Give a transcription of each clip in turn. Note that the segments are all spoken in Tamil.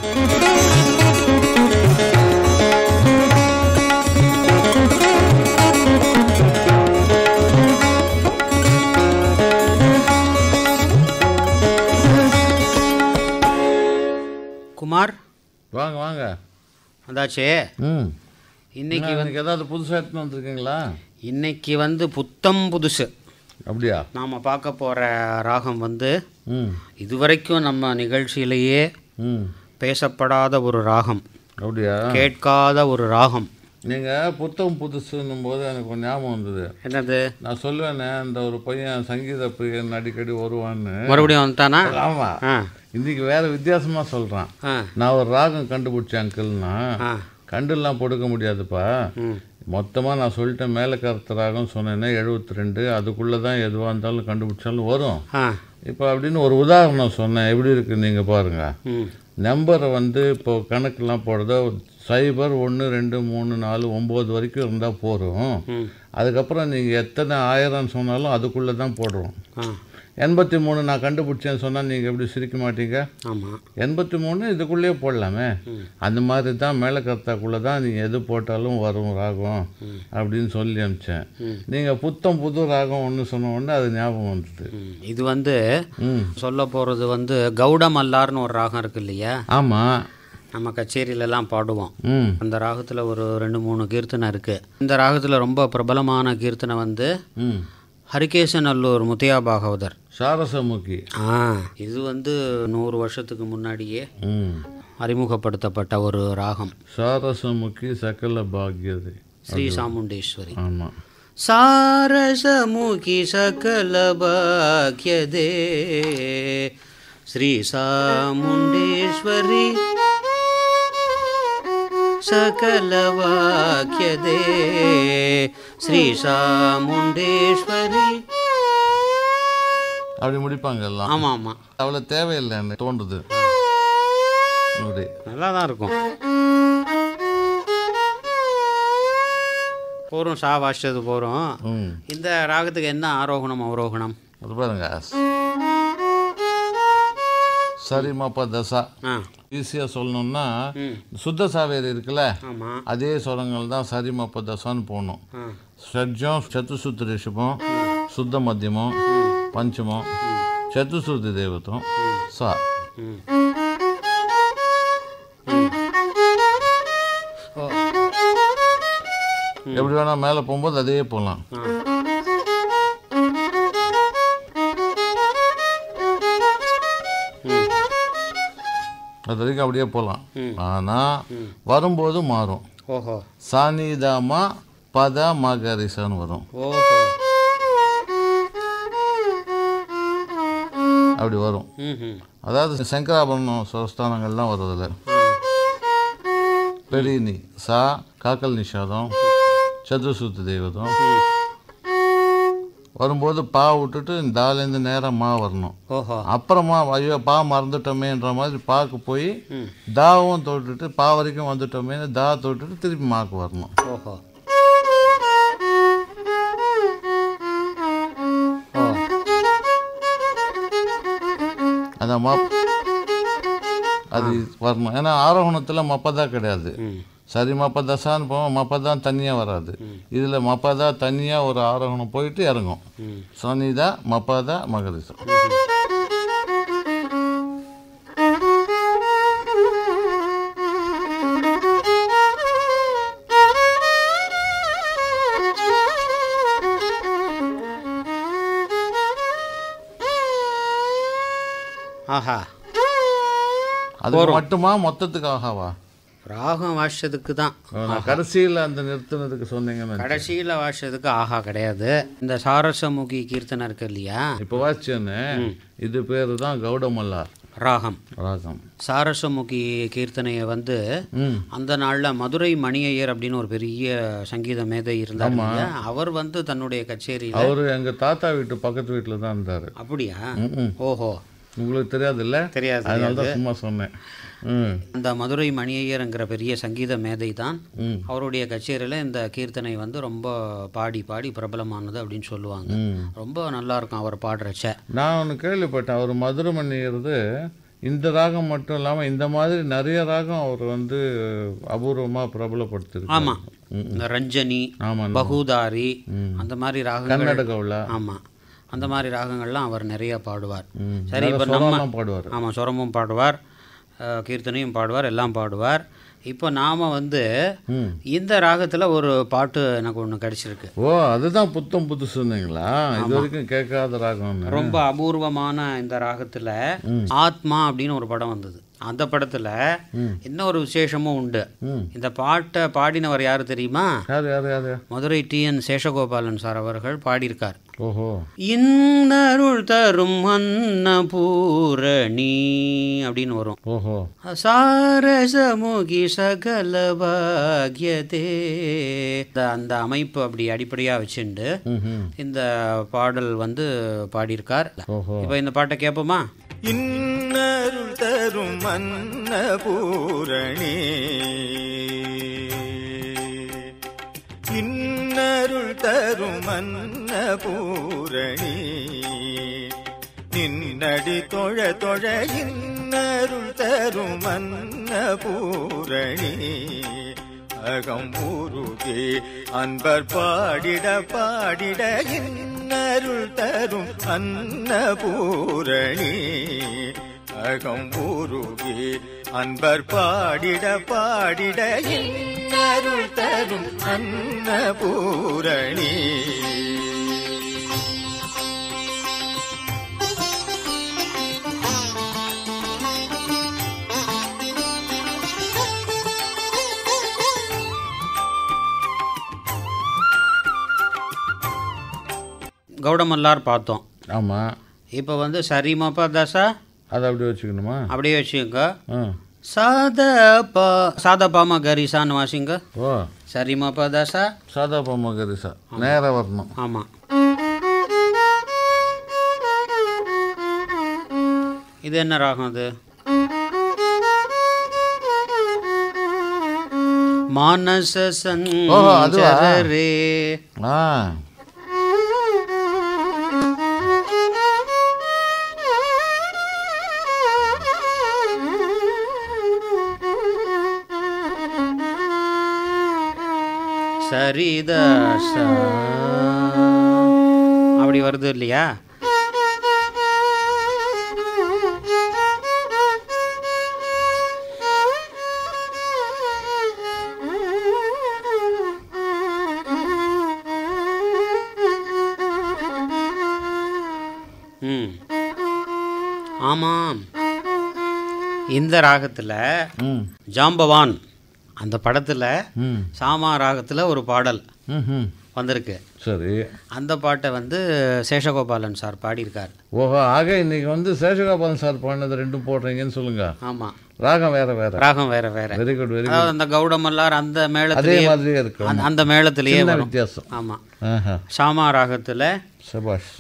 குமார் வாங்க வாங்க வந்தாச்சே ம் இன்னைக்கு இன்னைக்கு ஏதாவது புதுசாக எடுத்துன்னு வந்திருக்கீங்களா இன்னைக்கு வந்து புத்தம் புதுசு அப்படியா நாம் பார்க்க போகிற ராகம் வந்து ம் இதுவரைக்கும் நம்ம நிகழ்ச்சியிலேயே ம் பேசப்படாத ஒரு ராகம் அப்படியா கேட்காத ஒரு ராகம் நீங்கள் புத்தகம் புதுசுன்னும் போது எனக்கு ஒரு ஞாபகம் வந்தது என்னது நான் சொல்லுவேனே இந்த ஒரு பையன் சங்கீத பிரியன் அடிக்கடி வருவான்னு மறுபடியும் வந்துட்டானா ஆமாம் ஆ இன்னைக்கு வேற வித்தியாசமாக சொல்கிறான் ஆ நான் ஒரு ராகம் கண்டுபிடிச்சேன் அங்கிள்னா ஆ கண்டுலாம் கொடுக்க முடியாதுப்பா ம் மொத்தமாக நான் சொல்லிட்டேன் மேலே கருத்த ராகம் சொன்னேன்னா எழுபத்தி ரெண்டு அதுக்குள்ளே தான் எதுவாக இருந்தாலும் கண்டுபிடிச்சாலும் வரும் ஆ இப்போ அப்படின்னு ஒரு உதாரணம் சொன்னேன் எப்படி இருக்கு நீங்கள் பாருங்கள் ம் நம்பரை வந்து இப்போ கணக்கெல்லாம் போடுறதோ சைபர் ஒன்று ரெண்டு மூணு நாலு ஒம்பது வரைக்கும் இருந்தால் போதும் ம் அதுக்கப்புறம் நீங்கள் எத்தனை ஆயிரம் சொன்னாலும் அதுக்குள்ளே தான் போடுறோம் ஆ எண்பத்தி மூணு நான் கண்டுபிடிச்சேன்னு சொன்னால் நீங்கள் எப்படி சிரிக்க மாட்டீங்க ஆமாம் எண்பத்தி மூணு இதுக்குள்ளேயே போடலாமே அந்த மாதிரி தான் மேலே கர்த்தாக்குள்ளே தான் நீங்கள் எது போட்டாலும் வரும் ராகம் அப்படின்னு சொல்லி அனுப்பிச்சேன் நீங்கள் புத்தம் புது ராகம் ஒன்று சொன்ன உடனே அது ஞாபகம் வந்தது ம். இது வந்து ம் சொல்ல போகிறது வந்து கௌடமல்லார்னு ஒரு ராகம் இருக்கு இல்லையா ஆமாம் நம்ம கச்சேரியிலலாம் பாடுவோம் ம் அந்த ராகத்தில் ஒரு ரெண்டு மூணு கீர்த்தனை இருக்குது இந்த ராகத்தில் ரொம்ப பிரபலமான கீர்த்தனை வந்து ம் ஹரிகேசநல்லூர் முத்தையா பாகவதர் சாரசமுகி ஆ இது வந்து நூறு வருஷத்துக்கு முன்னாடியே ம் அறிமுகப்படுத்தப்பட்ட ஒரு ராகம் சாரசமுகி சகல பாக்யதை ஸ்ரீ சாமுண்டேஸ்வரி ஆமாம் ಸಾರಸಮುಖಿ ಸಕಲ ಭಾಗ್ಯದೆ ಶ್ರೀ ಸಾಮುಂಡೇಶ್ವರಿ ಸಕಲ ವಾಕ್ಯದೆ ಶ್ರೀ சாமுண்டேஸ்வரி அப்படி முடிப்பாங்க எல்லாம் ஆமாம் ஆமாம் அவ்வளோ தேவையில்லைன்னு தோன்றுது அப்படி நல்லா தான் இருக்கும் போகிறோம் சா வாசிச்சது போகிறோம் ம் இந்த ராகத்துக்கு என்ன ஆரோகணம் அவரோகணம் அது பாருங்க சரி மாப்பா தசா ஆ ஈஸியாக சொல்லணும்னா ம் சுத்த சாவேரி இருக்குல்ல ஆமாம் அதே சொரங்கள் தான் சரி மாப்பா தசான்னு போகணும் ஆ షడ్జం చతుశుద్ధి రిషభం శుద్ధ మధ్యమం పంచమం చతుశుద్ధి దేవతం సా ம் ஓ எப்படி வேணா மேலே போகும்போது அதே போகலாம் ஆ ம் அது வரைக்கும் அப்படியே போகலாம் ம். ஆனால் வரும்போது மாறும் ஓஹோ சானிதாமா பத மகரிசான்னு வரும் ஓஹோ அப்படி வரும் ம் ம் அதாவது சங்கராபரணம் ஸ்வரஸ்தானங்கள்லாம் வருதில்ல பெரியனி சா காக்கல் நிஷாதம் சதுசுத்தி தெய்வதம் வரும்போது பா விட்டுட்டு இந்த தாலேருந்து நேராக மா வரணும் ஓஹோ அப்புறமா ஐயோ பா மறந்துட்டோமேன்ற மாதிரி பாக்கு போய் ம் தாவும் தொட்டுட்டு பா வரைக்கும் வந்துட்டோமேன்னு தா தொட்டுட்டு திருப்பி மாக்கு வரணும் ஓஹோ ஓ அந்த மா அது வரணும் ஏன்னா ஆரோகணத்தில் மப்பதா கிடையாது ம் சரி மப்பதசான்னு போவோம் மப்பதான் தனியாக வராது இதில் மப்பதா தனியாக ஒரு ஆரோகணம் போயிட்டு இறங்கும் ம் சனிதா மப்பதா மகரிசா ஆஹா அது மட்டுமா மொத்தத்துக்கு ஆகாவா ராகம் வாசிச்சதுக்கு தான் நான் கடைசியில் அந்த நிறுத்தினதுக்கு சொன்னீங்கன்னு கடைசியில் வாசிச்சதுக்கு ஆஹா கிடையாது இந்த சாரசமுகி கீர்த்தனை இருக்கு இல்லையா இப்போ வாச்சேன்னு இது பேர் தான் கௌடமல்லார் ராகம் ராகம் சாரசமுகி கீர்த்தனையை வந்து ம் அந்த நாளில் மதுரை மணியையர் அப்படின்னு ஒரு பெரிய சங்கீத மேதை இருந்தார் இல்லையா அவர் வந்து தன்னுடைய கச்சேரியில் அவர் எங்கள் தாத்தா வீட்டு பக்கத்து வீட்டில் தான் இருந்தார் அப்படியா ம் ஓஹோ உங்களுக்கு தெரியாதுல்ல தெரியாது அதனால தான் சும்மா சொன்னேன் ம் அந்த மதுரை மணியையர்ங்கிற பெரிய சங்கீத மேதை தான் ம் அவருடைய கச்சேரியில் இந்த கீர்த்தனை வந்து ரொம்ப பாடி பாடி பிரபலமானது அப்படின்னு சொல்லுவாங்க ம் ரொம்ப நல்லா இருக்கும் அவர் பாடுறச்ச நான் ஒன்று கேள்விப்பட்டேன் அவர் மதுரை மணியறது இந்த ராகம் மட்டும் இல்லாமல் இந்த மாதிரி நிறைய ராகம் அவர் வந்து அபூர்வமாக பிரபலப்படுத்திருக்கு ஆமாம் இந்த ரஞ்சனி ஆமாம் பகுதாரி அந்த மாதிரி ராகங்கள் கர்நாடகாவில் ஆமாம் அந்த மாதிரி ராகங்கள்லாம் அவர் நிறைய பாடுவார் ம். சரி நல்ல இப்போ நம்ம சுரம்லாம் பாடுவார் ஆமாம் சுரமும் பாடுவார் அஹ், கீர்த்தனையும் பாடுவார் எல்லாம் பாடுவார் இப்போ நாம் வந்து ம் இந்த ராகத்தில் ஒரு பாட்டு எனக்கு ஒன்று கிடச்சிருக்கு ஓ அதுதான் புத்தம் புதுசுன்னீங்களா இது வரைக்கும் கேட்காத ராகம்னு ரொம்ப அபூர்வமான இந்த ராகத்தில் ஆத்மா அப்படின்னு ஒரு படம் வந்தது அந்த படத்தில் இன்னொரு விசேஷமும் உண்டு ம் இந்த பாட்டை பாடினவர் யார் தெரியுமா யார் யார் யார் மதுரை டிஎன் சேஷகோபாலன் சார் அவர்கள் பாடியிருக்கார் ஓஹோ இன்னருள் தரும் அன்னபூரணி அப்படின்னு வரும் ஓஹோ சாரசமுகி சகல பாக்யதே இந்த அந்த அமைப்பு அப்படி அடிப்படையாக வச்சுண்டு ம் இந்த பாடல் வந்து பாடியிருக்கார் ஓஹோ இப்போ இந்த பாட்டை கேட்போமா இன்னருள் தரும் அன்னபூரணி இன்னருள் தரும் அன்னபூரணி நின்னடி தொழ தொழ இன்னருள் தரும் அன்னபூரணி அகம் உருகே அன்பர் பாடிட பாடிட இன்னருள் தரும் அன்னபூரணி அகம் உருகே அன்பர் பாடிட பாடிட இன்னருள் தரும் அன்னபூரணி கௌடமல்லார் பார்த்தோம் ஆமாம் இப்போ வந்து சரிமப்பா தசா அதை அப்படி வச்சுக்கணுமா அப்படியே வச்சுக்கோங்க ஆ சாத பா சாத பாமா கரிசான்னு வாசிங்க ஓ சரிமப்பா தசா சாதா பொம்மகரிசா நேராக வரணும் ஆமாம் இது என்ன ராகம் அது மானச ஓஹோ, அதுவா? சஞ்சரே ஆ சரிதச அப்படி வருது இல்லையா ம் ஆமாம் இந்த ராகத்தில் ம் ஜாம்பவான் அந்த படத்தில் ம் சாமா ராகத்தில் ஒரு பாடல் ம் ம் வந்திருக்கு சரி அந்த பாட்டை வந்து சேஷகோபாலன் சார் பாடியிருக்கார் ஓஹோ ஆக இன்னைக்கு வந்து சேஷகோபாலன் சார் பாடினது ரெண்டும் போடுறீங்கன்னு சொல்லுங்க ஆமாம் ராகம் வேற வேற ராகம் வேற வேற வெரி குட் வெரி அதாவது அந்த கௌடமல்லார் அந்த அதே மேளத்திலேயே மாதிரியே இருக்கு அந்த- அந்த மேளத்திலேயே சின்ன வரும் வித்தியாசம் ஆமாம் ஆஹா சாமா ராகத்தில் சபாஷ்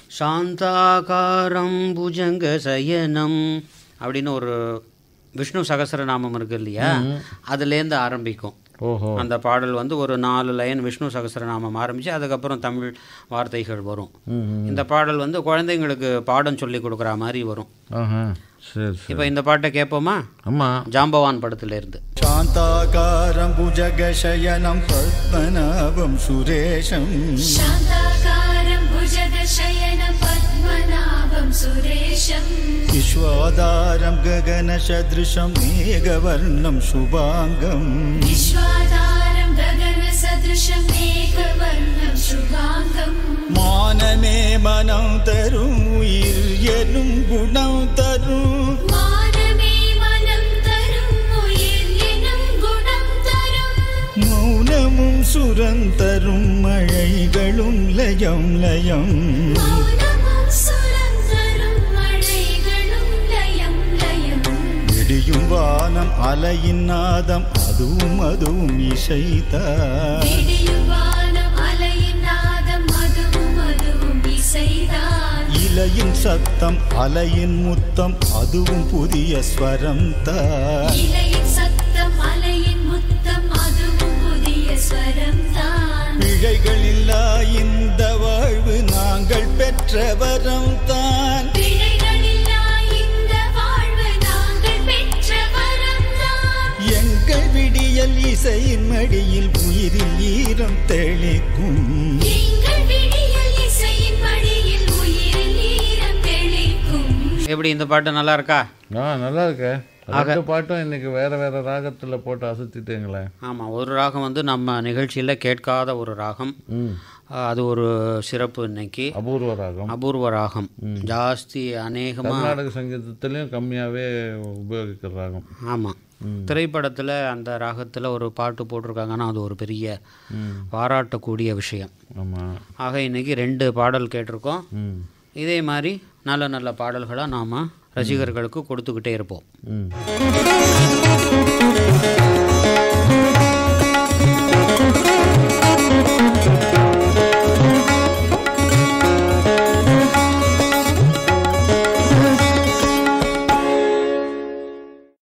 சாந்தாகாரம் புஜங்க சயனம் அப்படின்னு ஒரு விஷ்ணு சகஸ்ரநாமம் இருக்கு இல்லையா அதுலேருந்து ஆரம்பிக்கும் ஓஹோ அந்த பாடல் வந்து ஒரு நாலு லைன் விஷ்ணு சகஸ்ரநாமம் ஆரம்பித்து அதுக்கப்புறம் தமிழ் வார்த்தைகள் வரும் ம் ம். இந்த பாடல் வந்து குழந்தைங்களுக்கு பாடம் சொல்லி கொடுக்குற மாதிரி வரும் ஆஹா சரி சரி இப்போ இந்த பாட்டை கேட்போமா அம்மா ஜாம்பவான் படத்திலிருந்து शान्ताकारं भुजगशयनं पद्मनाभं सुरेशम् शान्ताकारं भुजगशयनं पद्मनाभं सुरेशम् विश्वाधारं गगनसदृशं मेघवर्णं शुभाङ्गम् विश्वाधारं गगनसदृशं मेघवर्णं शुभाङ्गम् மானமே மனம் தரும் உயிர் எனும் குணம் தரும் मानमे मनं तरुं उयिर् एनं गुणं तरुं மௌனமும் சுரந்தரும் மழைகளும் லயம் லயம் मौनमुं सुरं तरुं मणैगणुं लयं लयम् விடியும் வானம் அலையின் நாதம் அதுவும் அதுவும் இசைத்தான் விடியுவானம் அலையின் நாதம் அதுவும் அதுவும் இசைதான் இலையின் சத்தம் அலையின் முத்தம் அதுவும் புதிய ஸ்வரம் தான் இலையின் சத்தம் அலையின் முத்தம் அதுவும் புதிய ஸ்வரம் தான் பிழைகள் இல்லா இந்த வாழ்வு நாங்கள் பெற்ற வரம் தான் பிழைகளில்லா இந்த வாழ்வு நாங்கள் இசையின் மடியில் உயிரில் ஈரம் தெளிக்கும் எங்கள் விடியல் இசையின் மடியில் உயிரில் ஈரம் தெளிக்கும் எப்படி இந்த பாட்டு நல்லா இருக்கா ஆ நல்லா இருக்கே ரெண்டு பாட்டும் இன்னைக்கு வேற வேற ராகத்துல போட்டு அசத்திட்டீங்களே ஆமாம் ஒரு ராகம் வந்து நம்ம நிகழ்ச்சியில் கேட்காத ஒரு ராகம் ம் அஹ் அது ஒரு சிறப்பு இன்னைக்கு அபூர்வ ராகம் அபூர்வ ராகம் ஜாஸ்தி அநேகமாக கர்நாடக சங்கீதத்திலையும் கம்மியாவே உபயோகிக்கிற ராகம் ஆமாம் திரைப்படத்தில் அந்த ராகத்தில் ஒரு பாட்டு போட்டிருக்காங்கன்னா அது ஒரு பெரிய ம் பாராட்டக்கூடிய விஷயம் ஆமா ஆக இன்னைக்கு ரெண்டு பாடல் கேட்டிருக்கோம் ம் இதே மாதிரி நல்ல நல்ல பாடல்களாக நாம் ரசிகர்களுக்கு கொடுத்துக்கிட்டே இருப்போம் ம்